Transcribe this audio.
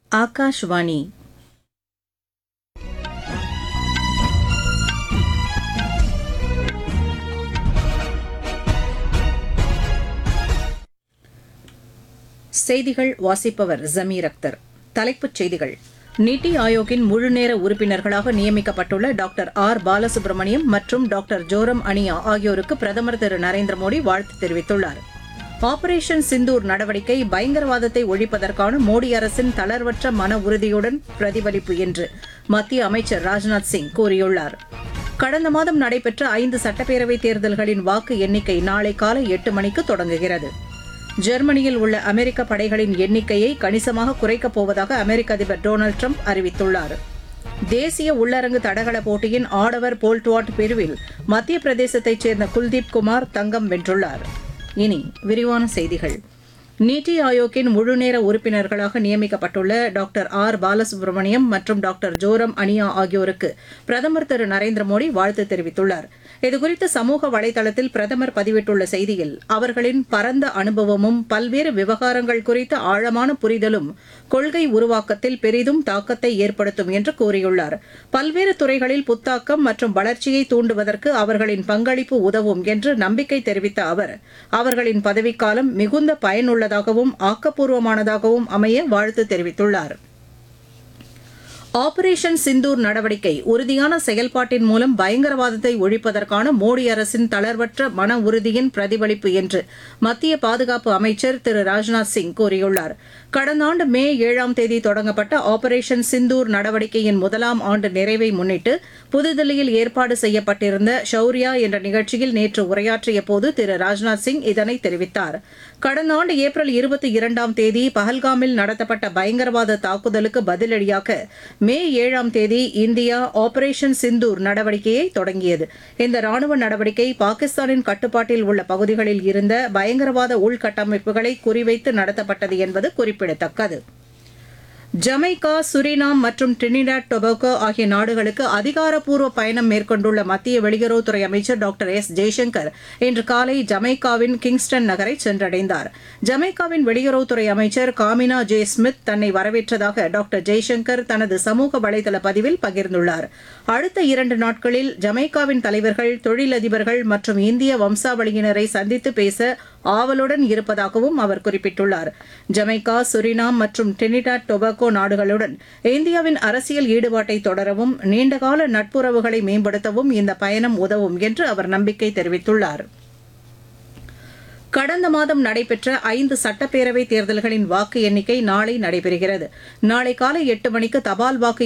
ఆకాశవాణి செய்திகள் வாசிப்பவர் ஜமீர் அக்தர் தலைப்புச் செய்திகள் நித்தி ஆயோக்கின் முழுநேர உறுப்பினர்களாக நியமிக்கப்பட்டுள்ள டாக்டர் ஆர் பாலசுப்ரமணியம் மற்றும் டாக்டர் ஜோரம் அனியா ஆகியோருக்கு பிரதமர் திரு நரேந்திர மோடி வாழ்த்து தெரிவித்துள்ளார் ஆபரேஷன் சிந்தூர் நடவடிக்கை பயங்கரவாதத்தை ஒழிப்பதற்கான மோடி அரசின் தளர்வற்ற மன உறுதியுடன் பிரதிபலிப்பு என்று மத்திய அமைச்சர் ராஜ்நாத் சிங் கூறியுள்ளார் கடந்த மாதம் நடைபெற்ற ஐந்து சட்டப்பேரவைத் தேர்தல்களின் வாக்கு எண்ணிக்கை நாளை காலை எட்டு மணிக்கு தொடங்குகிறது ஜெர்மனியில் உள்ள அமெரிக்க படைகளின் எண்ணிக்கையை கணிசமாக குறைக்கப் போவதாக அமெரிக்க அதிபர் டொனால்டு ட்ரம்ப் அறிவித்துள்ளார் தேசிய உள்ளரங்கு தடகள போட்டியின் ஆடவர் போல்ட்வாட் பிரிவில் மத்திய பிரதேசத்தைச் சேர்ந்த குல்தீப் குமார் தங்கம் வென்றுள்ளார் இனி விரிவான செய்திகள் நீத்தி ஆயோக்கின் முழுநேர உறுப்பினர்களாக நியமிக்கப்பட்டுள்ள டாக்டர் ஆர் பாலசுப்ரமணியம் மற்றும் டாக்டர் ஜோரம் அனியா ஆகியோருக்கு பிரதமர் திரு நரேந்திர மோடி வாழ்த்து தெரிவித்துள்ளார் இதுகுறித்து சமூக வலைதளத்தில் பிரதமர் பதிவிட்டுள்ள செய்தியில் அவர்களின் பரந்த அனுபவமும் பல்வேறு விவகாரங்கள் குறித்த ஆழமான புரிதலும் கொள்கை உருவாக்கத்தில் பெரிதும் தாக்கத்தை ஏற்படுத்தும் என்று கூறியுள்ளார் பல்வேறு துறைகளில் புத்தாக்கம் மற்றும் வளர்ச்சியை தூண்டுவதற்கு அவர்களின் பங்களிப்பு உதவும் என்று நம்பிக்கை தெரிவித்த அவர் அவர்களின் பதவிக்காலம் மிகுந்த பயனுள்ளதாகவும் ஆக்கப்பூர்வமானதாகவும் அமைய வாழ்த்து தெரிவித்துள்ளார் ஆபரேஷன் சிந்தூர் நடவடிக்கை உறுதியான செயல்பாட்டின் மூலம் பயங்கரவாதத்தை ஒழிப்பதற்கான மோடி அரசின் தளர்வற்ற மன உறுதியின் பிரதிபலிப்பு என்று மத்திய பாதுகாப்பு அமைச்சர் திரு ராஜ்நாத் சிங் கூறியுள்ளார் கடந்த ஆண்டு மே ஏழாம் தேதி தொடங்கப்பட்ட ஆபரேஷன் சிந்தூர் நடவடிக்கையின் முதலாம் ஆண்டு நிறைவை முன்னிட்டு புதுதில்லியில் ஏற்பாடு செய்யப்பட்டிருந்த ஷௌரியா என்ற நிகழ்ச்சியில் நேற்று உரையாற்றிய போது திரு ராஜ்நாத் சிங் இதனை தெரிவித்தார் கடந்த ஆண்டு ஏப்ரல் இருபத்தி இரண்டாம் தேதி பஹல்காமில் நடத்தப்பட்ட பயங்கரவாத தாக்குதலுக்கு பதிலடியாக மே ஏழாம் தேதி இந்தியா ஆபரேஷன் சிந்தூர் நடவடிக்கையை தொடங்கியது இந்த ராணுவ நடவடிக்கை பாகிஸ்தானின் கட்டுப்பாட்டில் உள்ள பகுதிகளில் இருந்த பயங்கரவாத உள்கட்டமைப்புகளை குறிவைத்து நடத்தப்பட்டது என்பது குறிப்பிடத்தக்கது ஜமைக்கா சுரினாம் மற்றும் டிரினிடாட் டொபாகோ ஆகிய நாடுகளுக்கு அதிகாரப்பூர்வ பயணம் மேற்கொண்டுள்ள மத்திய வெளியுறவுத்துறை அமைச்சர் டாக்டர் எஸ் ஜெய்சங்கர் இன்று காலை ஜமைக்காவின் கிங்ஸ்டன் நகரை சென்றடைந்தார் ஜமைக்காவின் வெளியுறவுத்துறை அமைச்சர் காமினா ஜே ஸ்மித் தன்னை வரவேற்றதாக டாக்டர் ஜெய்சங்கர் தனது சமூக வலைதள பதிவில் பகிர்ந்துள்ளார் அடுத்த இரண்டு நாட்களில் ஜமைக்காவின் தலைவர்கள் தொழிலதிபர்கள் மற்றும் இந்திய வம்சாவளியினரை சந்தித்து பேச ஆவலுடன் இருப்பதாகவும் அவர் குறிப்பிட்டுள்ளார் ஜமைக்கா சுரினாம் மற்றும் டிரினிடாட் டொபாகோ நாடுகளுடன் இந்தியாவின் அரசியல் ஈடுபாட்டை தொடரவும் நீண்டகால நட்புறவுகளை மேம்படுத்தவும் இந்த பயணம் உதவும் என்று அவர் நம்பிக்கை தெரிவித்துள்ளார் கடந்த மாதம் நடைபெற்ற ஐந்து சட்டப்பேரவை தேர்தல்களின் வாக்கு எண்ணிக்கை நாளை நடைபெறுகிறது நாளை காலை எட்டு மணிக்கு தபால் வாக்கு